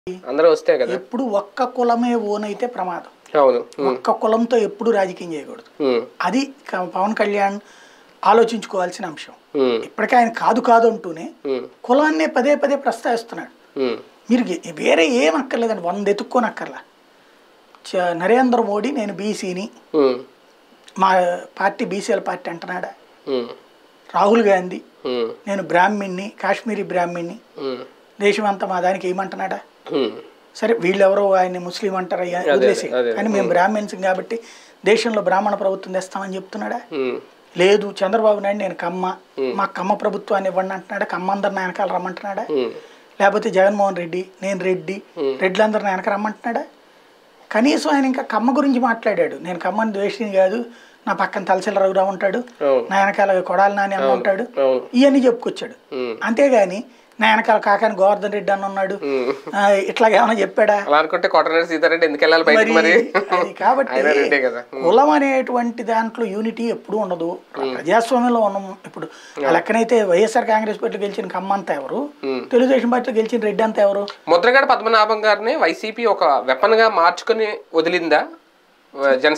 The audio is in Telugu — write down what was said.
అందరూ వస్తే కదా ఎప్పుడు ఒక్క కులమే ఓన్ అయితే ప్రమాదం అవును ఉమ్, ఒక్క కులంతో ఎప్పుడు రాజకీయం చేయకూడదు ఉమ్, అది క- పవన్ కళ్యాణ్ ఆలోచించుకోవాల్సిన అంశం ఉమ్, ఇప్పటికే ఆయన కాదు కాదు అంటూనే ఉమ్, కులాన్నే పదే పదే ప్రస్తావిస్తున్నాడు ఉమ్, మీరు ఏ- వేరే ఏం అక్కర్లేదండి వంద ఎత్తుక్కోనక్కర్లా చ- నరేంద్ర మోడీ నేను బీసీని ఉమ్, మా పార్టీ బీసీల పార్టీ అంటున్నాడా ఉమ్, రాహుల్ గాంధీ ఉమ్, నేను బ్రాహ్మిణ్ణి కాశ్మీరీ బ్రాహ్మిణ్ణి ఉమ్, దేశం అంతా మా దానికి ఏమంటున్నాడా ఉమ్, సరే వీళ్ళెవరో ఆయన్ని ముస్లిం అంటారు అయ్యా, వదిలేసి అదే. కానీ మేము బ్రాహ్మిన్స్ కాబట్టి దేశంలో బ్రాహ్మణ ప్రభుత్వం తెస్తామని చెప్తున్నాడా ఉమ్, లేదు చంద్రబాబు నాయుడు నేను కమ్మ మా కమ్మ ప్రభుత్వాన్ని ఇవ్వండి అంటున్నాడా కమ్మ అందరిని వెనకాల రమ్మంటున్నాడా ఉమ్, లేకపోతే జగన్మోహన్ రెడ్డి నేను రెడ్డి రెడ్లందరిని వెనక రమ్మంటున్నాడా కనీసం ఆయన ఇంకా కమ్మ గురించి మాట్లాడాడు నేను కమ్మని ద్వేషిని కాదు నా పక్కన తలసిల రఘురావు ఉంటాడు అవును నా వెనకాల కొడాలి నాని అన్న ఉంటాడు అవును ఇవన్నీ చెప్పుకొచ్చాడు ఉమ్, అంతేగాని నా వెనకాల కాకాని గోవర్ధన్ రెడ్డి అని ఉన్నాడు ఉమ్. ఆ, ఇట్లాగ ఏమైనా చెప్పాడా అలా అనుకుంటే కోటనేని సీతారెడ్డి ఎందుకు వెళ్ళాలి బయటికి మరి అది కాబట్టి ఆయన రెడ్డే కదా కులం అనేటువంటి దాంట్లో యూనిటీ ఎప్పుడూ ఉండదు ప్రజాస్వామ్యంలో ఉన్నాం ఇప్పుడు ఆ లెక్కనైతే వైఎస్ఆర్ కాంగ్రెస్ పార్టీ గెలిచిన కమ్మ అంతా ఎవరు ఉమ్. తెలుగుదేశం పార్టీ గెలిచిన రెడ్డి అంతా ఎవరు ముద్రగడ పద్మనాభం గారిని వైసీపీ ఒక వెపన్ గా మార్చుకుని వదిలిందా జనసేన